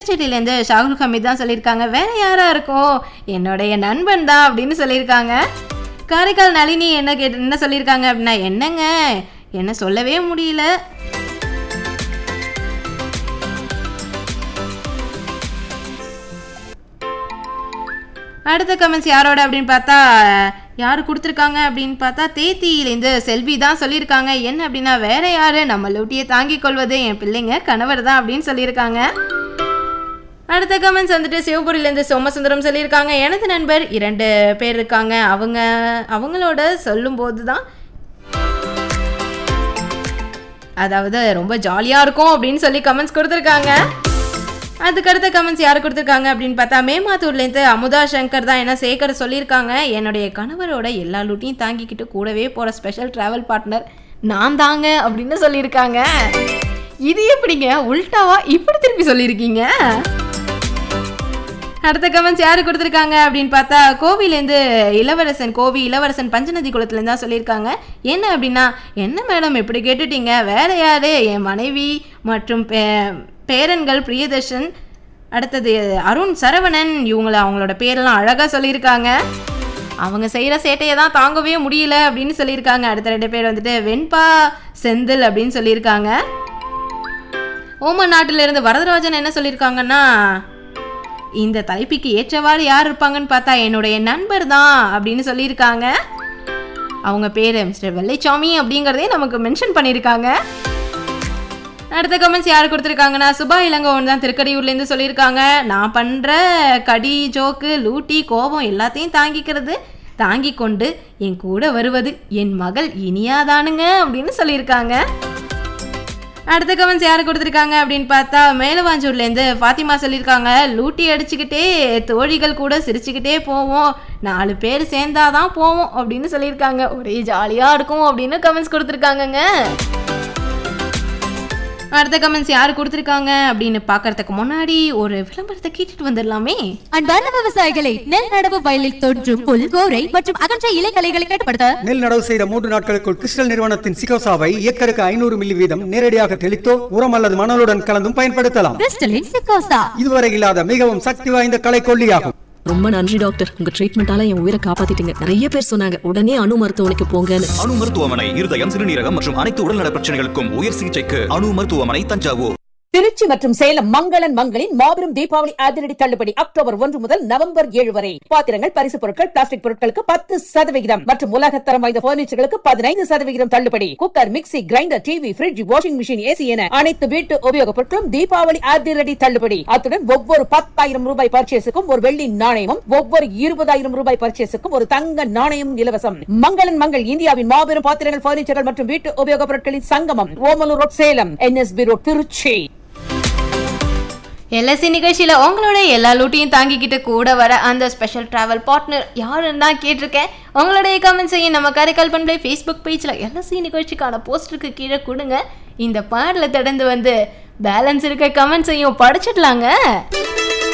புதுச்சேரியிலேருந்து ஷாகுல் ஹமீத் தான் சொல்லியிருக்காங்க வேற யாரா இருக்கும் என்னுடைய நண்பன் தான் அப்படின்னு சொல்லியிருக்காங்க காரைக்கால் நளினி என்ன கேட்டு என்ன சொல்லியிருக்காங்க அப்படின்னா என்னங்க என்ன சொல்லவே முடியல அடுத்த கமெண்ட்ஸ் யாரோட அப்படின்னு பார்த்தா யார் கொடுத்துருக்காங்க அப்படின்னு பார்த்தா தேத்தியிலேருந்து செல்வி தான் சொல்லியிருக்காங்க என்ன அப்படின்னா வேற யாரு நம்ம லூட்டியை தாங்கிக் கொள்வது என் பிள்ளைங்க கணவர் தான் அப்படின்னு சொல்லியிருக்காங்க அடுத்த கமெண்ட்ஸ் வந்துட்டு சிவபுரியிலேருந்து சோமசுந்தரம் சொல்லியிருக்காங்க எனது நண்பர் இரண்டு பேர் இருக்காங்க அவங்க அவங்களோட சொல்லும்போது தான் அதாவது ரொம்ப ஜாலியாக இருக்கும் அப்படின்னு சொல்லி கமெண்ட்ஸ் கொடுத்துருக்காங்க அதுக்கடுத்த கமெண்ட்ஸ் யார் கொடுத்துருக்காங்க அப்படின்னு பார்த்தா மேமாத்தூர்லேருந்து அமுதா சங்கர் தான் என்ன சேகர் சொல்லியிருக்காங்க என்னுடைய கணவரோட எல்லா லூட்டையும் தாங்கிக்கிட்டு கூடவே போகிற ஸ்பெஷல் ட்ராவல் பார்ட்னர் நான் தாங்க அப்படின்னு சொல்லியிருக்காங்க இது எப்படிங்க உல்டாவா இப்படி திருப்பி சொல்லியிருக்கீங்க அடுத்த கமெண்ட்ஸ் யாரு கொடுத்துருக்காங்க அப்படின்னு பார்த்தா கோவிலேருந்து இளவரசன் கோவி இளவரசன் பஞ்சநதி குளத்துலேருந்து தான் சொல்லியிருக்காங்க என்ன அப்படின்னா என்ன மேடம் இப்படி கேட்டுட்டீங்க வேற யாரு என் மனைவி மற்றும் பே- பேரன்கள் பிரியதர்ஷன் அடுத்தது அருண் சரவணன் இவங்கள அவங்களோட பேரெல்லாம் அழகாக சொல்லியிருக்காங்க அவங்க செய்கிற சேட்டையை தான் தாங்கவே முடியல அப்படின்னு சொல்லியிருக்காங்க அடுத்த ரெண்டு பேர் வந்துட்டு வெண்பா செந்தில் அப்படின்னு சொல்லியிருக்காங்க ஓமன் நாட்டிலிருந்து வரதராஜன் என்ன சொல்லியிருக்காங்கன்னா இந்த தலைப்புக்கு ஏற்றவாறு யார் இருப்பாங்கன்னு பார்த்தா என்னுடைய நண்பர் தான் அப்படின்னு சொல்லியிருக்காங்க அவங்க பேர் மிஸ்டர் வெள்ளைச்சாமி அப்படிங்கிறதே நமக்கு மென்ஷன் பண்ணியிருக்காங்க அடுத்த கமெண்ட்ஸ் யார் கொடுத்துருக்காங்கன்னா சுபா இளங்கோவன் தான் திருக்கடியூர்லேருந்து சொல்லியிருக்காங்க நான் பண்ணுற கடி ஜோக்கு லூட்டி கோபம் எல்லாத்தையும் தாங்கிக்கிறது தாங்கி கொண்டு என் கூட வருவது என் மகள் இனியாதானுங்க அப்படின்னு சொல்லியிருக்காங்க அடுத்த கமெண்ட்ஸ் யார் கொடுத்துருக்காங்க அப்படின்னு பார்த்தா மேலவாஞ்சூர்லேருந்து ஃபாத்திமா சொல்லியிருக்காங்க லூட்டி அடிச்சுக்கிட்டே தோழிகள் கூட சிரிச்சுக்கிட்டே போவோம் நாலு பேர் சேர்ந்தாதான் போவோம் அப்படின்னு சொல்லியிருக்காங்க ஒரே ஜாலியாக இருக்கும் அப்படின்னு கமெண்ட்ஸ் கொடுத்துருக்காங்கங்க அடுத்த கமெண்ட்ஸ் யார் கொடுத்துருக்காங்க அப்படின்னு பார்க்கறதுக்கு முன்னாடி ஒரு விளம்பரத்தை கேட்டுட்டு வந்துடலாமே அன்பார்ந்த விவசாயிகளை நெல் நடவு வயலில் தோன்றும் புல் கோரை மற்றும் அகன்ற இலைகளைகளை கட்டுப்படுத்த நெல் நடவு செய்த மூன்று நாட்களுக்குள் கிறிஸ்டல் நிறுவனத்தின் சிகோசாவை ஏக்கருக்கு ஐநூறு மில்லி வீதம் நேரடியாக தெளித்தோ உரம் அல்லது மணலுடன் கலந்தும் பயன்படுத்தலாம் கிறிஸ்டலின் சிக்கோசா இதுவரை இல்லாத மிகவும் சக்தி வாய்ந்த கலை கொல்லியாகும் ரொம்ப நன்றி டாக்டர் உங்க ட்ரீட்மெண்டால என் உயிரை காப்பாத்திட்டீங்க நிறைய பேர் சொன்னாங்க உடனே அணு மருத்துவமனைக்கு போங்கன்னு அணு மருத்துவமனை இருதயம் சிறுநீரகம் மற்றும் அனைத்து உடல்நல பிரச்சனைகளுக்கும் உயர் சிகிச்சைக்கு அணு மருத்துவமனை தஞ்சாவூர் திருச்சி மற்றும் சேலம் மங்களன் மங்களின் மாபெரும் தீபாவளி அதிரடி தள்ளுபடி அக்டோபர் ஒன்று முதல் நவம்பர் ஏழு வரை பாத்திரங்கள் பரிசு பொருட்கள் பிளாஸ்டிக் பொருட்களுக்கு பத்து சதவிகிதம் மற்றும் உலகத்தரம் வாய்ந்த பர்னிச்சர்களுக்கு பதினைந்து சதவிகிதம் தள்ளுபடி cooker mixie grinder TV fridge washing machine AC என அனைத்து வீட்டு உபயோகப் பொருட்களும் தீபாவளி அதிரடி தள்ளுபடி அத்துடன் ஒவ்வொரு பத்தாயிரம் ரூபாய் பர்ச்சேஸுக்கும் ஒரு வெள்ளி நாணயமும் ஒவ்வொரு இருபதாயிரம் ரூபாய் பர்ச்சேஸுக்கும் ஒரு தங்க நாணயம் இலவசம் மங்களன் மங்கள் இந்தியாவின் மாபெரும் பாத்திரங்கள் பர்னிச்சர்கள் மற்றும் வீட்டு உபயோகப் பொருட்களின் சங்கமம் Omalur road Salem NSP road Trichy LSC நிகழ்ச்சியில் உங்களோட எல்லா லூட்டையும் தாங்கிக்கிட்டு கூட வர அந்த ஸ்பெஷல் ட்ராவல் பார்ட்னர் யாருன்னு தான் கேட்டிருக்கேன் உங்களுடைய கமெண்ட்ஸையும் நம்ம கரைக்கால் பண்பலை ஃபேஸ்புக் பேஜில் எல்எஸ்சி நிகழ்ச்சிக்கான போஸ்டருக்கு கீழே கொடுங்க இந்த பாடலை தொடர்ந்து வந்து பேலன்ஸ் இருக்க கமெண்ட்ஸையும் படிச்சிடலாங்க